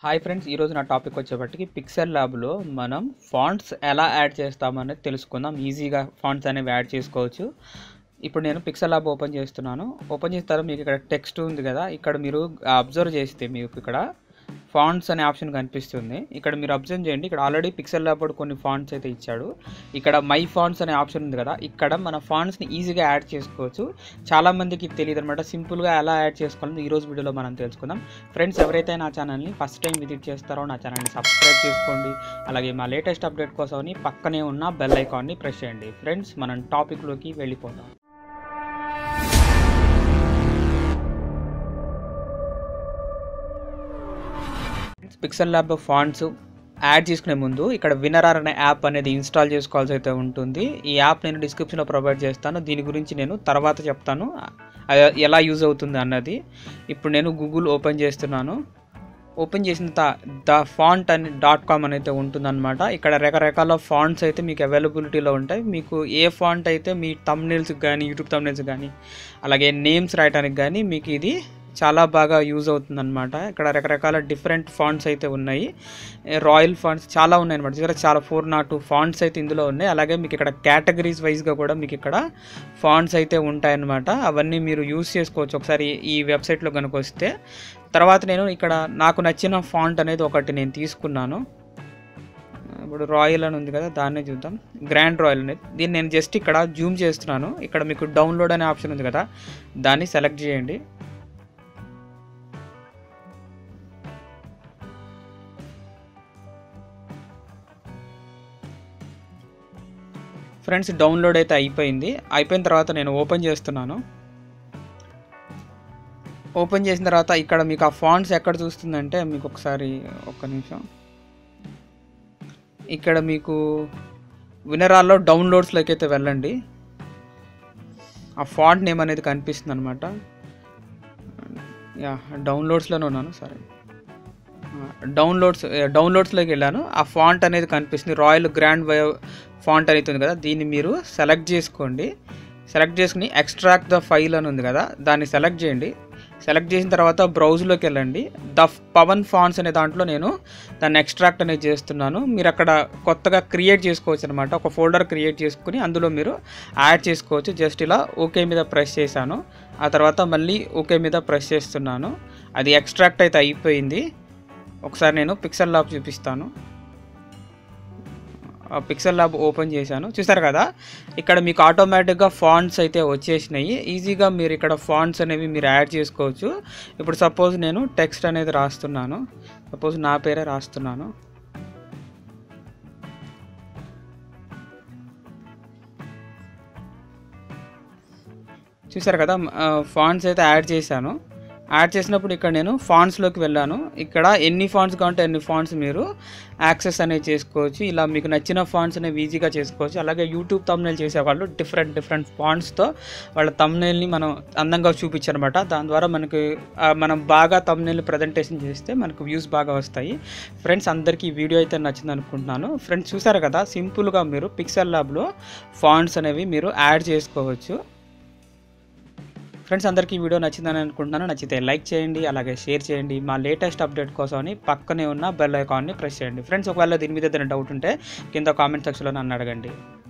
hi friends ఈరోజు నా topic వచ్చేపటికి pixel ల్యాబ్లో మనం ఫాంట్స్ ఎలా యాడ్ చేస్తామనేది తెలుసుకుందాం ఈజీగా ఫాంట్స్ అనేవి యాడ్ చేసుకోవచ్చు ఇప్పుడు నేను పిక్సెల్ ల్యాబ్ ఓపెన్ చేస్తున్నాను ఓపెన్ చేసిన తర్వాత మీకు ఇక్కడ టెక్స్ట్ ఉంది కదా ఇక్కడ మీరు అబ్జర్వ్ చేస్తే మీకు ఇక్కడ ఫాంట్స్ అనే ఆప్షన్ కనిపిస్తుంది ఇక్కడ మీరు అబ్జర్వ్ చేయండి ఇక్కడ ఆల్రెడీ పిక్సెల్ ల్యాబ్ కొన్ని ఫాంట్స్ అయితే ఇచ్చాడు ఇక్కడ మై ఫాంట్స్ అనే ఆప్షన్ ఉంది కదా ఇక్కడ మన ఫాంట్స్ని ఈజీగా యాడ్ చేసుకోవచ్చు చాలా మందికి తెలియదు అనమాట సింపుల్గా ఎలా యాడ్ చేసుకోవాలని ఈ రోజు వీడియోలో మనం తెలుసుకుందాం ఫ్రెండ్స్ ఎవరైతే నా ఛానల్ని ఫస్ట్ టైం విజిట్ చేస్తారో నా ఛానల్ని సబ్స్క్రైబ్ చేసుకోండి అలాగే మా లేటెస్ట్ అప్డేట్ కోసమని పక్కనే ఉన్న బెల్ ఐకాన్ని ప్రెస్ చేయండి ఫ్రెండ్స్ మనం టాపిక్లోకి వెళ్ళిపోదాం పిక్సెల్ ల్యాబ్ ఫాంట్స్ యాడ్ చేసుకునే ముందు ఇక్కడ వినరార్ అనే యాప్ అనేది ఇన్స్టాల్ చేసుకోవాల్సి అయితే ఉంటుంది ఈ యాప్ నేను డిస్క్రిప్షన్లో ప్రొవైడ్ చేస్తాను దీని గురించి నేను తర్వాత చెప్తాను అది ఎలా యూజ్ అవుతుంది అన్నది ఇప్పుడు నేను గూగుల్ ఓపెన్ చేస్తున్నాను ఓపెన్ చేసిన త ద ఫాంట్ అని డాట్ కామ్ అని అయితే ఉంటుందన్నమాట ఇక్కడ రకరకాల ఫాంట్స్ అయితే మీకు అవైలబిలిటీలో ఉంటాయి మీకు ఏ ఫాంట్ అయితే మీ తమ్నేల్స్కి కానీ యూట్యూబ్ తమ్నేల్స్ కానీ అలాగే నేమ్స్ రాయడానికి కానీ మీకు ఇది చాలా బాగా యూజ్ అవుతుందన్నమాట ఇక్కడ రకరకాల డిఫరెంట్ ఫాంట్స్ అయితే ఉన్నాయి రాయల్ ఫాంట్స్ చాలా ఉన్నాయి అనమాట ఇక్కడ చాలా ఫోర్ నాట్ టూ ఫాంట్స్ అయితే ఇందులో ఉన్నాయి అలాగే మీకు ఇక్కడ కేటగిరీస్ వైజ్గా కూడా మీకు ఇక్కడ ఫాంట్స్ అయితే ఉంటాయన్నమాట అవన్నీ మీరు యూజ్ చేసుకోవచ్చు ఒకసారి ఈ వెబ్సైట్లో కనుక వస్తే తర్వాత నేను ఇక్కడ నాకు నచ్చిన ఫాంట్ అనేది ఒకటి నేను తీసుకున్నాను ఇప్పుడు రాయల్ అని ఉంది కదా దాన్నే చూద్దాం గ్రాండ్ రాయల్ అనేది దీన్ని నేను జస్ట్ ఇక్కడ జూమ్ చేస్తున్నాను ఇక్కడ మీకు డౌన్లోడ్ అనే ఆప్షన్ ఉంది కదా దాన్ని సెలెక్ట్ చేయండి ఫ్రెండ్స్ డౌన్లోడ్ అయితే అయిపోయింది అయిపోయిన తర్వాత నేను ఓపెన్ చేస్తున్నాను ఓపెన్ చేసిన తర్వాత ఇక్కడ మీకు ఆ ఫాంట్స్ ఎక్కడ చూస్తుందంటే మీకు ఒకసారి ఒక్క నిమిషం ఇక్కడ మీకు వినరాల్లో డౌన్లోడ్స్లోకి అయితే వెళ్ళండి ఆ ఫాంట్ నేమ్ అనేది కనిపిస్తుంది అనమాట యా డౌన్లోడ్స్లోనే ఉన్నాను సరే డౌన్లోడ్స్ డౌన్లోడ్స్లోకి వెళ్ళాను ఆ ఫాంట్ అనేది కనిపిస్తుంది రాయల్ గ్రాండ్ వై ఫాంట్ అనేది ఉంది కదా దీన్ని మీరు సెలెక్ట్ చేసుకోండి సెలెక్ట్ చేసుకుని ఎక్స్ట్రాక్ట్ ద ఫైల్ అని ఉంది కదా దాన్ని సెలెక్ట్ చేయండి సెలెక్ట్ చేసిన తర్వాత బ్రౌజ్లోకి వెళ్ళండి ద పవన్ ఫాంట్స్ అనే దాంట్లో నేను దాన్ని ఎక్స్ట్రాక్ట్ అనేది చేస్తున్నాను మీరు అక్కడ కొత్తగా క్రియేట్ చేసుకోవచ్చు అనమాట ఒక ఫోల్డర్ క్రియేట్ చేసుకుని అందులో మీరు యాడ్ చేసుకోవచ్చు జస్ట్ ఇలా ఓకే మీద ప్రెస్ చేశాను ఆ తర్వాత మళ్ళీ ఓకే మీద ప్రెస్ చేస్తున్నాను అది ఎక్స్ట్రాక్ట్ అయితే అయిపోయింది ఒకసారి నేను పిక్సెల్ ల్యాబ్ చూపిస్తాను పిక్సెల్ ల్యాబ్ ఓపెన్ చేశాను చూసారు కదా ఇక్కడ మీకు ఆటోమేటిక్గా ఫాంట్స్ అయితే వచ్చేసినాయి ఈజీగా మీరు ఇక్కడ ఫాంట్స్ అనేవి మీరు యాడ్ చేసుకోవచ్చు ఇప్పుడు సపోజ్ నేను టెక్స్ట్ అనేది రాస్తున్నాను సపోజ్ నా పేరే రాస్తున్నాను చూసారు కదా ఫాంట్స్ అయితే యాడ్ చేశాను యాడ్ చేసినప్పుడు ఇక్కడ నేను ఫాంట్స్లోకి వెళ్ళాను ఇక్కడ ఎన్ని ఫాంట్స్ కావాలంటే ఎన్ని ఫాంట్స్ మీరు యాక్సెస్ అనేది చేసుకోవచ్చు ఇలా మీకు నచ్చిన ఫాంట్స్ అనేవి ఈజీగా చేసుకోవచ్చు అలాగే యూట్యూబ్ తమ్నేల్ చేసేవాళ్ళు డిఫరెంట్ డిఫరెంట్ ఫాంట్స్తో వాళ్ళ తమ్నేల్ని మనం అందంగా చూపించారనమాట దాని ద్వారా మనకి మనం బాగా తమ్నేల్ ప్రజెంటేషన్ చేస్తే మనకు వ్యూస్ బాగా వస్తాయి ఫ్రెండ్స్ అందరికీ ఈ వీడియో అయితే నచ్చింది అనుకుంటున్నాను ఫ్రెండ్స్ చూసారు కదా సింపుల్గా మీరు పిక్సెల్ ల్యాబ్లో ఫాంట్స్ అనేవి మీరు యాడ్ చేసుకోవచ్చు ఫ్రెండ్స్ అందరికీ వీడియో నచ్చిందని అనుకుంటున్నాను నచ్చితే లైక్ చేయండి అలాగే షేర్ చేయండి మా లేటెస్ట్ అప్డేట్ కోసమని పక్కనే ఉన్న బెల్ ఐకాన్ని ప్రెస్ చేయండి ఫ్రెండ్స్ ఒకవేళ దీని మీద ఏదైనా డౌట్ ఉంటే కింద కామెంట్ సెక్షన్లో నన్ను అడగండి